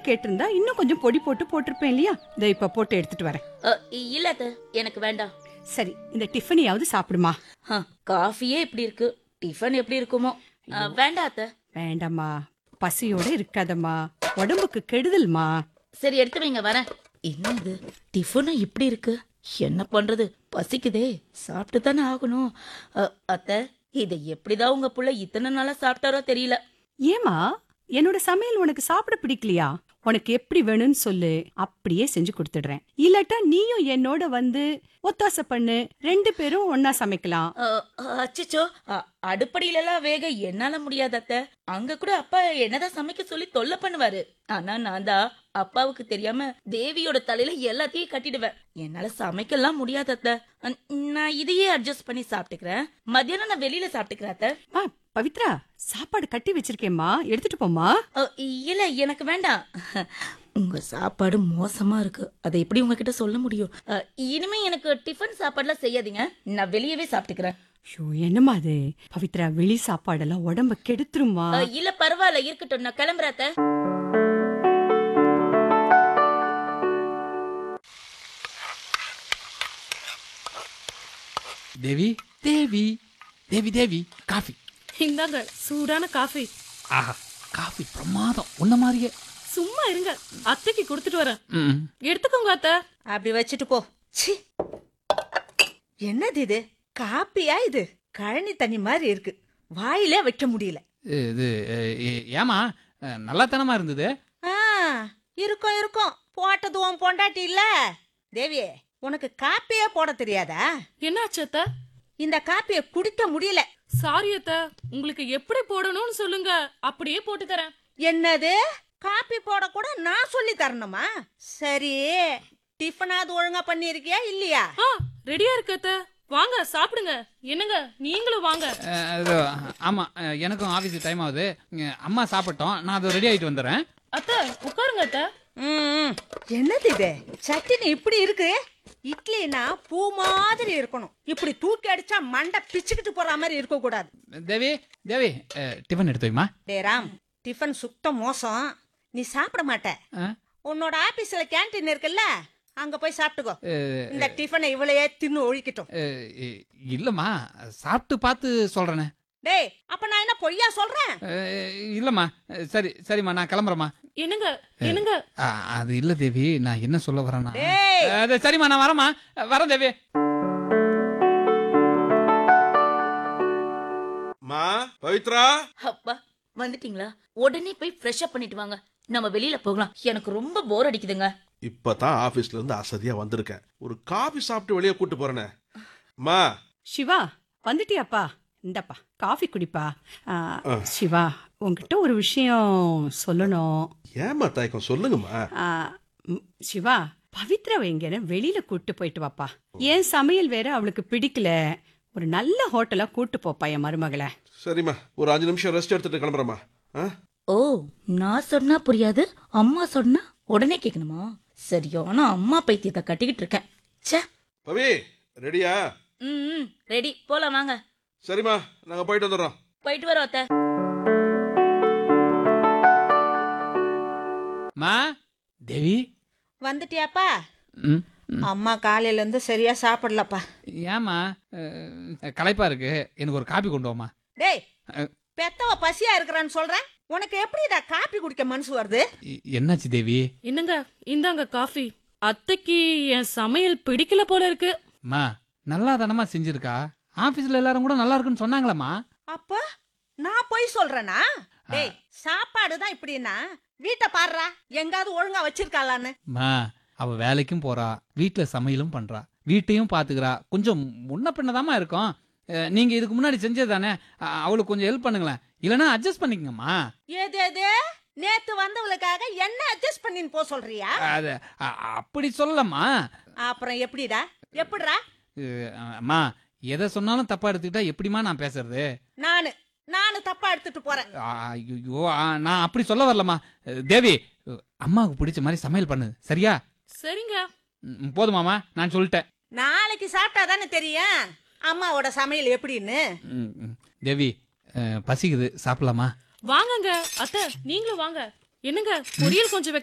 கேட்டிருந்தா இன்னும் கொஞ்சம் பொடி போட்டு போட்டிருப்பேன் இல்லையா இதை இப்ப போட்டு எடுத்துட்டு வரேன் அ, இல்ல அத்தை எனக்கு வேண்டாம் சரி இந்த டிஃபனையாவது சாப்பிடுமா ஹ, காஃபியே இப்படி இருக்கு டிஃபன் எப்படி இருக்குமோ அ, வேண்டாம் அத்தை வேண்டாம்மா பசியோட இருக்காதம்மா உடம்புக்கு கெடுதல்மா சரி எடுத்து வைங்க வரேன் என்ன இது டிஃபனும் இப்படி இருக்கு என்ன பண்றது பசிக்குதே சாப்பிட்டு தானே ஆகணும் அ, அத்தை இதை எப்படிதான் உங்க புள்ள இத்தனை நாளா சாப்பிட்டாரோ தெரியல ஏமா என்னோட சமையல் உனக்கு சாப்பிட பிடிக்கலையா உனக்கு எப்படி வேணும்னு சொல்லு அப்படியே செஞ்சு கொடுத்துடுறேன் இல்லாட்டா நீயும் என்னோட வந்து ஒத்தாசை பண்ணு ரெண்டு பேரும் ஒன்னா சமைக்கலாம் அ, அச்சச்சோ அ, அடுப்படியில எல்லாம் வேக என்னால முடியாது அத்தை அங்க கூட அப்பா என்னதான் சமைக்க சொல்லி தொல்லை பண்ணுவாரு ஆனா நான் தான் அப்பாவுக்கு தெரியாம தேவியோட தலையில எல்லாத்தையும் கட்டிடுவேன் என்னால சமைக்கலாம் முடியாது அத்தை அ, நான் இதையே அட்ஜஸ்ட் பண்ணி சாப்பிட்டுக்கிறேன் மத்தியானம் நான் வெளியில சாப்பிட்டுக்கிறேன் அத்தை மா பவித்ரா சாப்பாடு கட்டி வச்சிருக்கேம்மா எடுத்துட்டு போம்மா அ, இல்ல எனக்கு வேண்டாம் உங்க சாப்பாடு மோசமா இருக்கு அதை எப்படி உங்ககிட்ட சொல்ல முடியும் அ, இனிமே எனக்கு டிஃபன் சாப்பாடுலாம் செய்யாதீங்க நான் வெளியவே சாப்பிட்டுக்கிறேன் ஐயோ என்னம்மா அது பவித்ரா வெளி சாப்பாடெல்லாம் உடம்ப கெடுத்துருமா அ, இல்ல பரவாயில்ல இருக்கட்டும் நான் கிளம்புறேன் அத்தை. தேவி தேவி தேவி தேவி காஃபி இந்தாங்க சூடான காஃபி ஆஹா காஃபி பிரமாதம் உன்ன மாதிரியே சும்மா இருங்க அத்தைக்கு கொடுத்துட்டு வரேன் ம் எடுத்துக்கோங்க அத்தை அப்படி வச்சுட்டு போ சி என்னது இது காப்பியா இது கழனி தண்ணி மாதிரி இருக்கு வாயிலே வைக்க முடியல இது அஹ், ஏ- ஏமா அஹ், நல்லாத்தனமா இருந்தது ஆ இருக்கும் இருக்கும் போட்டது உன் பொண்டாட்டி இல்ல தேவி உனக்கு காப்பியே போட தெரியாதா என்னாச்சு அத்தை இந்த காப்பியை குடிக்க முடியல சாரி அத்தை உங்களுக்கு எப்படி போடணும்னு சொல்லுங்க அப்படியே போட்டு தரேன் என்னது காப்பி போட கூட நான் சொல்லி தரணுமா சரி டிஃபனாவது ஒழுங்கா பண்ணிருக்கியா இல்லையா ஆ ரெடியா இருக்கு அத்தை வாங்க சாப்பிடுங்க என்னங்க நீங்களும் வாங்க அஹ், அது, ஆமா அஹ், எனக்கும் ஆஃபீஸ் டைம் ஆகுது இங்க அம்மா சாப்பிட்டோம் நான் அது ரெடி ஆயிட்டு வந்துடுறேன் அத்தை உட்காருங்க அத்தை ம், என்னது இது சட்டினி இப்படி இருக்கு இட்லினா பூ மாதிரி இருக்கணும் இப்படி தூக்கி அடிச்சா மண்டை பிச்சுக்கிட்டு போற மாதிரி இருக்க கூடாது தேவி தேவி அஹ், டிஃபன் எடுத்து வைமா டே ராம் டிஃபன் சுத்த மோசம் நீ சாப்பிட மாட்ட அஹ், உன்னோட ஆபீஸ்ல கேண்டீன் இருக்குல்ல அங்க போய் சாப்பிட்டுக்கோ அஹ், இந்த டிஃபனை இவளையே தின்னு ஒழிக்கட்டும் அஹ், இ- இல்லம்மா சாப்பிட்டு பார்த்து சொல்றேனே டேய் அப்ப நான் என்ன பொய்யா சொல்றேன் அஹ், இல்லம்மா அஹ், சரி சரிம்மா நான் கிளம்புறேம்மா என்னங்க என்னங்க அஹ், அது இல்ல தேவி நான் என்ன சொல்ல வரேன்னா டேய் அஹ், அது சரிம்மா நான் வரேம்மா அஹ், வரேன் தேவி மா பவித்ரா அப்பா வந்துட்டீங்களா உடனே போய் ஃப்ரெஷ் அப் பண்ணிட்டு வாங்க நம்ம வெளியில போகலாம் எனக்கு ரொம்ப போர் அடிக்குதுங்க இப்பதான் ஆபீஸ்ல இருந்து அசதியா வந்திருக்கேன் ஒரு காபி சாப்பிட்டு வெளியே கூட்டு போறேனே மா சிவா வந்துட்டியாப்பா இந்தப்பா காஃபி குடிப்பா ஆ, ஆ. சிவா உன்கிட்ட ஒரு விஷயம் சொல்லணும் ஏமா தயக்கம் சொல்லுங்கம்மா ஆ, ம், சிவா பவித்ராவை எங்கேன வெளியில கூட்டு போயிட்டு வாப்பா என் சமையல் வேற அவளுக்கு பிடிக்கல ஒரு நல்ல ஹோட்டலா கூட்டு போப்பா என் மருமகளை சரிம்மா ஒரு அஞ்சு நிமிஷம் ரெஸ்ட் எடுத்துட்டு கிளம்புறேம்மா ஆ? ஓ நான் சொன்னா புரியாது அம்மா சொன்னா உடனே கேட்கணுமா சரியான அம்மா பைத்தியத்தை கட்டிக்கிட்டு இருக்கேன் ச்சே பவி ரெடியா ம் ரெடி போலாம் வாங்க சரிம்மா நாங்க போயிட்டு வந்துடுறோம் போயிட்டு வரோம் அத்தை மா தேவி வந்துட்டியாப்பா ம் ம். அம்மா காலையில இருந்து சரியா சாப்பிடலப்பா ஏம்மா அஹ், களைப்பா இருக்கு எனக்கு ஒரு காப்பி கொண்டு வாமா டேய் அஹ். பெத்தவ பசியா இருக்கிறான்னு சொல்றேன் உனக்கு எப்படிடா காப்பி குடிக்க மனசு வருது என்னாச்சு தேவி என்னங்க இந்தாங்க காஃபி அத்தைக்கு என் சமையல் பிடிக்கல போல இருக்கு மா நல்லா தானமா செஞ்சிருக்கா ஆபீஸ்ல எல்லாரும் கூட நல்லா இருக்குன்னு சொன்னாங்களேம்மா அப்ப நான் போய் சொல்றேனா டேய் சாப்பாடு தான் இப்படின்னா வீட்டை பாருடா எங்காவது ஒழுங்கா வச்சிருக்காளான்னு மா அவ வேலைக்கும் போறா வீட்ல சமையலும் பண்றா வீட்டையும் பாத்துக்கிறா கொஞ்சம் முன்ன பின்னதாம்மா இருக்கும் அஹ், நீங்க இதுக்கு முன்னாடி செஞ்சது தானே அவளுக்கு கொஞ்சம் ஹெல்ப் பண்ணுங்களேன் இல்லைன்னா அட்ஜஸ்ட் பண்ணிக்கங்கம்மா ஏது ஏது நேத்து வந்தவளுக்காக என்ன அட்ஜஸ்ட் பண்ணின்னு போ சொல்றியா அது அ- அப்படி சொல்லம்மா அப்புறம் எப்படிடா எப்படிடா அஹ், அம்மா எதை சொன்னாலும் தப்பா எடுத்துக்கிட்டா எப்படிம்மா நான் பேசுறது நானு நானு தப்பா எடுத்துட்டு போறேன் ஐயோ நான் அப்படி சொல்ல வரலம்மா அஹ், தேவி அஹ், அம்மாவுக்கு பிடிச்ச மாதிரி சமையல் பண்ணு சரியா சரிங்க ம், போதுமாமா நான் சொல்லிட்டேன் நாளைக்கு சாப்பிட்டா தானே தெரியும் அம்மாவோட சமையல் எப்படின்னு ம், ம். தேவி அஹ், பசிக்குது சாப்பிடலாமா வாங்கங்க அத்தை நீங்களும் வாங்க என்னங்க பொரியல் கொஞ்சம் வைக்க